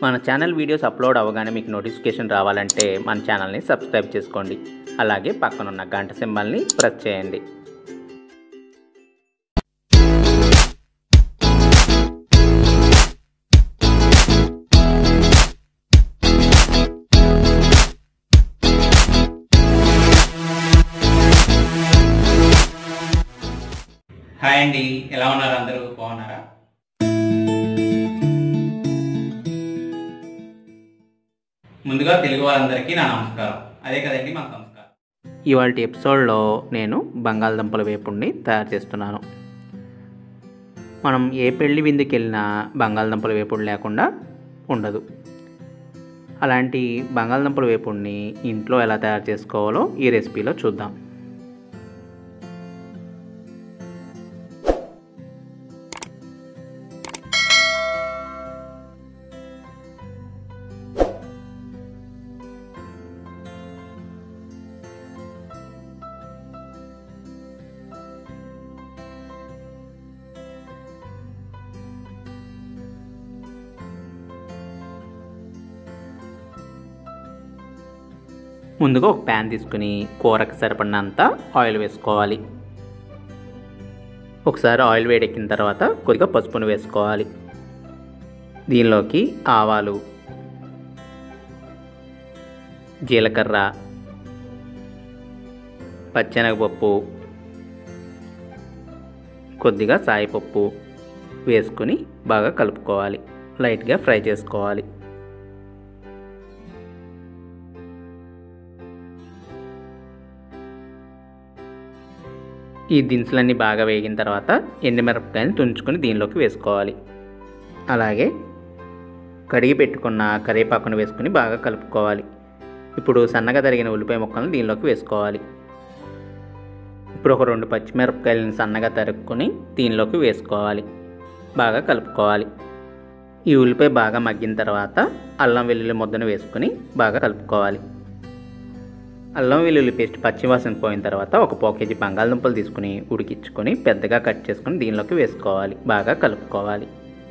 మన channel videos upload అవ్వగానే మీకు నోటిఫికేషన్ రావాలంటే మన ఛానల్ని సబ్స్క్రైబ్ చేసుకోండి అలాగే పక్కనున్న గంట సింబల్ని ప్రెస్ చేయండి హాయ్ అండి ఎలా ఉన్నారు అందరూ బాగున్నారా ముందుగా తెలుగు వారందరికీ నా నమస్కారం అదే కదండి మా సంస్కారం ఇవాళ ఎపిసోడ్లో నేను బంగాళదుంపల వేపుడిని తయారు చేస్తున్నాను మనం ఏ పెళ్లి విందుకి వెళ్ళినా బంగాళదుంపల వేపుడు లేకుండా ఉండదు అలాంటి బంగాళదుంపల వేపుడిని ఇంట్లో ఎలా తయారు చేసుకోవాలో ఈ రెసిపీలో చూద్దాం ముందుగా ఒక ప్యాన్ తీసుకుని కూరకు సరిపడినంత ఆయిల్ వేసుకోవాలి ఒకసారి ఆయిల్ వేడెక్కిన తర్వాత కొద్దిగా పసుపును వేసుకోవాలి దీనిలోకి ఆవాలు జీలకర్ర పచ్చెనగపప్పు కొద్దిగా సాయిపప్పు వేసుకుని బాగా కలుపుకోవాలి లైట్గా ఫ్రై చేసుకోవాలి ఈ దినుసులన్నీ బాగా వేగిన తర్వాత ఎండుమిరపకాయలు తుంచుకొని దీనిలోకి వేసుకోవాలి అలాగే కడిగి పెట్టుకున్న కరివేపాకును వేసుకుని బాగా కలుపుకోవాలి ఇప్పుడు సన్నగా తరిగిన ఉల్లిపాయ ముక్కలను దీనిలోకి వేసుకోవాలి ఇప్పుడు ఒక రెండు పచ్చిమిరపకాయలను సన్నగా తరుక్కొని దీనిలోకి వేసుకోవాలి బాగా కలుపుకోవాలి ఈ ఉల్లిపాయ బాగా మగ్గిన తర్వాత అల్లం వెల్లుల్లి ముద్దను వేసుకుని బాగా కలుపుకోవాలి అల్లం వెల్లుల్లి పేస్ట్ పచ్చివాసన పోయిన తర్వాత ఒక పావు కేజీ బంగాళదుంపలు తీసుకుని ఉడికించుకొని పెద్దగా కట్ చేసుకుని దీనిలోకి వేసుకోవాలి బాగా కలుపుకోవాలి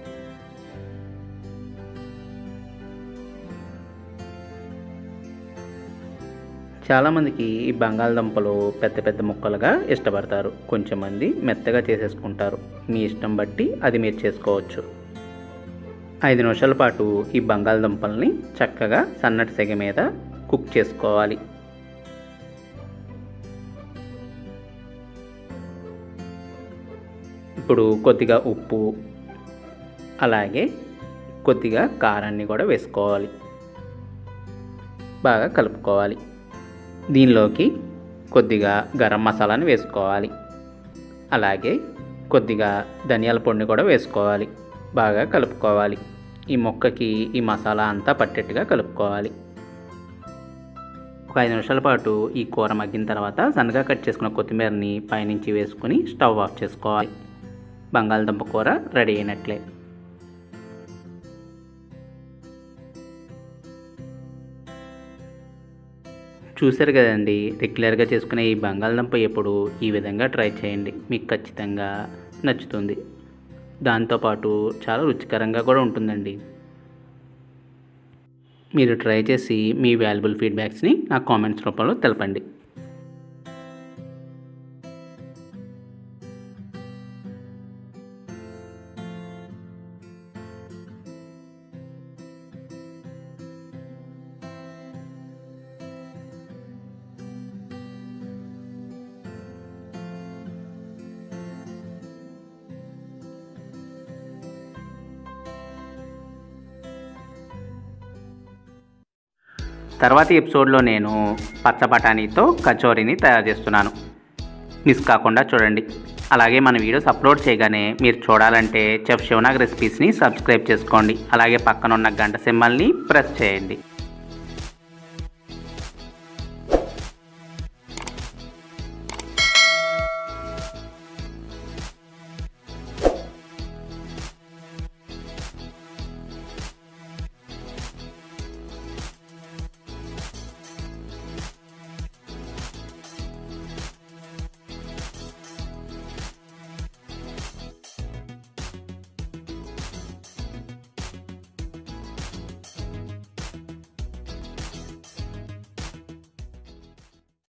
చాలామందికి ఈ బంగాళదుంపలు పెద్ద పెద్ద ముక్కలుగా ఇష్టపడతారు కొంచెం మంది మెత్తగా చేసేసుకుంటారు మీ ఇష్టం బట్టి అది మీరు చేసుకోవచ్చు ఐదు నిమిషాల పాటు ఈ బంగాళదుంపల్ని చక్కగా సన్నటి సెగ మీద కుక్ చేసుకోవాలి ఇప్పుడు కొద్దిగా ఉప్పు అలాగే కొద్దిగా కారాన్ని కూడా వేసుకోవాలి బాగా కలుపుకోవాలి దీనిలోకి కొద్దిగా గరం మసాలాని వేసుకోవాలి అలాగే కొద్దిగా ధనియాల పొడిని కూడా వేసుకోవాలి బాగా కలుపుకోవాలి ఈ మొక్కకి ఈ మసాలా అంతా పట్టేట్టుగా కలుపుకోవాలి ఒక ఐదు నిమిషాల పాటు ఈ కూర మగ్గిన తర్వాత సన్నగా కట్ చేసుకున్న కొత్తిమీరని పైనుంచి వేసుకుని స్టవ్ ఆఫ్ చేసుకోవాలి బంగాళదుంప కూర రెడీ అయినట్లే చూశారు కదండి రెగ్యులర్గా చేసుకునే ఈ బంగాళదుంప ఎప్పుడు ఈ విధంగా ట్రై చేయండి మీకు ఖచ్చితంగా నచ్చుతుంది దాంతోపాటు చాలా రుచికరంగా కూడా ఉంటుందండి మీరు ట్రై చేసి మీ వాల్యుబుల్ ఫీడ్బ్యాక్స్ని నా కామెంట్స్ రూపంలో తెలపండి తర్వాతి ఎపిసోడ్లో నేను పచ్చ బఠానీతో కచోరీని తయారు చేస్తున్నాను మిస్ కాకుండా చూడండి అలాగే మన వీడియోస్ అప్లోడ్ చేయగానే మీరు చూడాలంటే చెఫ్ శివనాగ్ రెసిపీస్ని సబ్స్క్రైబ్ చేసుకోండి అలాగే పక్కన ఉన్న గంట సింబల్ని ప్రెస్ చేయండి